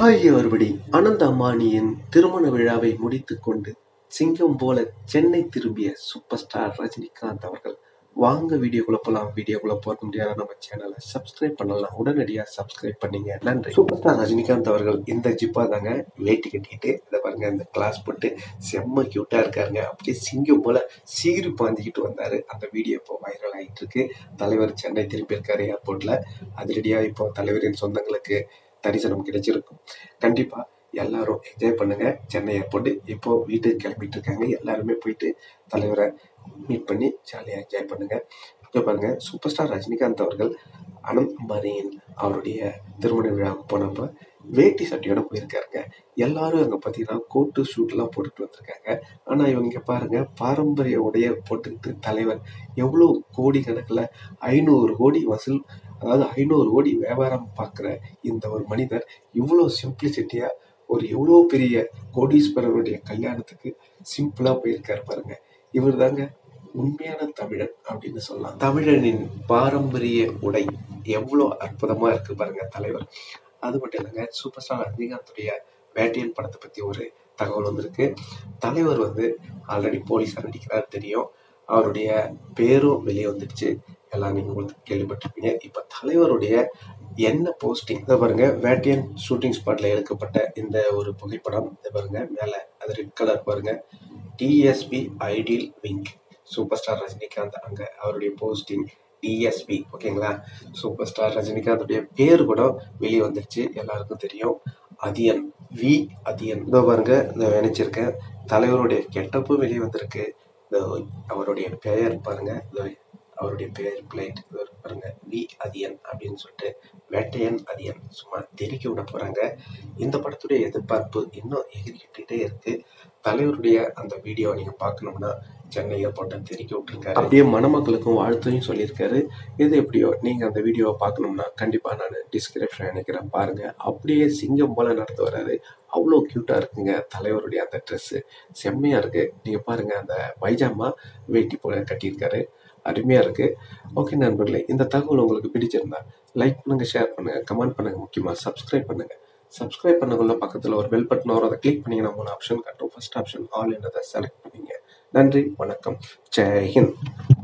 hi everybody அனந்த அம்பானியின் திருமண விழாவை முடித்துக் கொண்டு சிங்கம் போல சென்னை திரும்பிய சூப்பர் ஸ்டார் ரஜினிகாந்த் அவர்கள் வாங்க வீடியோக்குள்ள போலாம் வீடியோக்குள்ள போக முடியாத நம்ம சேனலை சப்ஸ்கிரைப் பண்ணலாம் உடனடியாக சப்ஸ்கிரைப் பண்ணீங்க நன்றி சூப்பர் ஸ்டார் ரஜினிகாந்த் அவர்கள் இந்த ஜிப்பா தாங்க வேட்டி கட்டிட்டு இதை பாருங்க இந்த கிளாஸ் போட்டு செம்ம கியூட்டா இருக்காருங்க அப்படியே சிங்கம் போல சீறி பாஞ்சிக்கிட்டு வந்தாரு அந்த வீடியோ இப்போ வைரல் ஆகிட்டு இருக்கு தலைவர் சென்னை திரும்பி இருக்காரு ஏர்போர்ட்ல அதிரடியா இப்போ தலைவரின் சொந்தங்களுக்கு தரிசனம் கிடைச்சிருக்கும் கண்டிப்பா எல்லாரும் என்ஜாய் பண்ணுங்க சென்னை ஏர்போர்ட் இப்போ வீட்டுக்கு கிளம்பிட்டு இருக்காங்க எல்லாருமே போயிட்டு தலைவரை மீட் பண்ணி ஜாலியாக என்ஜாய் பண்ணுங்க இங்க பாருங்க சூப்பர் ஸ்டார் ரஜினிகாந்த் அவர்கள் அனந்த் அம்பானியின் அவருடைய திருமண விழாவுக்கு போனப்ப வேட்டி சட்டையோட போயிருக்காருங்க எல்லாரும் அங்கே பார்த்தீங்கன்னா கோட்டு ஷூட்லாம் போட்டுட்டு வந்திருக்காங்க ஆனால் இவங்க பாருங்க பாரம்பரிய உடைய போட்டுக்கிட்டு தலைவர் எவ்வளோ கோடி கணக்கில் ஐநூறு கோடி வசூல் அதாவது ஐநூறு கோடி வியாபாரம் பார்க்குற இந்த ஒரு மனிதர் இவ்வளோ சிம்பிளிசிட்டியாக ஒரு எவ்வளோ பெரிய கோடீஸ்வரருடைய கல்யாணத்துக்கு சிம்பிளாக போயிருக்காரு பாருங்க இவர் தாங்க உண்மையான தமிழன் அப்படின்னு சொல்லலாம் தமிழனின் பாரம்பரிய உடை எவ்வளோ அற்புதமாக இருக்கு பாருங்க தலைவர் அது மட்டும் இல்லைங்க சூப்பர் ஸ்டார் ரஜினிகாந்துடைய வேட்டையன் படத்தை பற்றி ஒரு தகவல் வந்திருக்கு தலைவர் வந்து ஆல்ரெடி போலீஸார் நடிக்கிறார் தெரியும் அவருடைய பேரும் வெளியே வந்துடுச்சு எல்லாம் நீங்கள் உங்களுக்கு கேள்விப்பட்டிருப்பீங்க இப்போ தலைவருடைய என்ன போஸ்டிங் இதை பாருங்க வேட்டியன் ஷூட்டிங் ஸ்பாட்ல எடுக்கப்பட்ட இந்த ஒரு புகைப்படம் இதை பாருங்க மேலே அது ரெட் கலர் பாருங்க DSP ideal wing super star Rajinikanth அங்கே அவருடைய போஸ்டிங் டிஎஸ்பி ஓகேங்களா சூப்பர் ஸ்டார் ரஜினிகாந்துடைய பேர் கூட வெளியே வந்துருச்சு எல்லாருக்கும் தெரியும் அதியன் வி அதியன் இதோ பாருங்க இந்த நினைச்சிருக்கேன் தலைவருடைய கெட்டப்பும் வெளியே வந்திருக்கு இந்த அவருடைய பெயர் பாருங்க இதோ அவருடைய பெயர் பிளைட் பாருங்க வி அதியன் அப்படின்னு சொல்லிட்டு வேட்டையன் அதியன் சும்மா தெறிக்க விட போறாங்க இந்த படத்துடைய எதிர்பார்ப்பு இன்னும் எகிரிக்கிட்டே இருக்கு தலைவருடைய அந்த வீடியோ நீங்க பார்க்கணும்னா சென்னை ஏர்போர்ட்டை தெரிக்க விட்டுருக்காரு அப்படியே மணமக்களுக்கும் வாழ்த்தையும் சொல்லியிருக்காரு எது எப்படியோ நீங்க அந்த வீடியோவை பார்க்கணும்னா கண்டிப்பா நான் டிஸ்கிரிப்ஷன் நினைக்கிறேன் பாருங்க அப்படியே சிங்கம் போல நடந்து வர்றாரு அவ்வளோ க்யூட்டா இருக்குங்க தலைவருடைய அந்த ட்ரெஸ் செம்மையா இருக்கு நீங்க பாருங்க அந்த பைஜாமா வேட்டி போல கட்டியிருக்காரு அருமையா இருக்கு ஓகே நண்பர்களே இந்த தகவல் உங்களுக்கு பிடிச்சிருந்தா லைக் பண்ணுங்க ஷேர் பண்ணுங்க கமெண்ட் பண்ணுங்க முக்கியமா சப்ஸ்கிரைப் பண்ணுங்க சப்ஸ்கிரைப் பண்ணக்குள்ள பக்கத்தில் ஒரு பெல் பட்டன் வரும் அதை கிளிக் பண்ணீங்கன்னா மூணு ஆப்ஷன் காட்டும் ஃபர்ஸ்ட் ஆப்ஷன் ஆல் என்னதை செலக்ட் பண்ணீங்க நன்றி வணக்கம் ஜெய் ஹிந்த்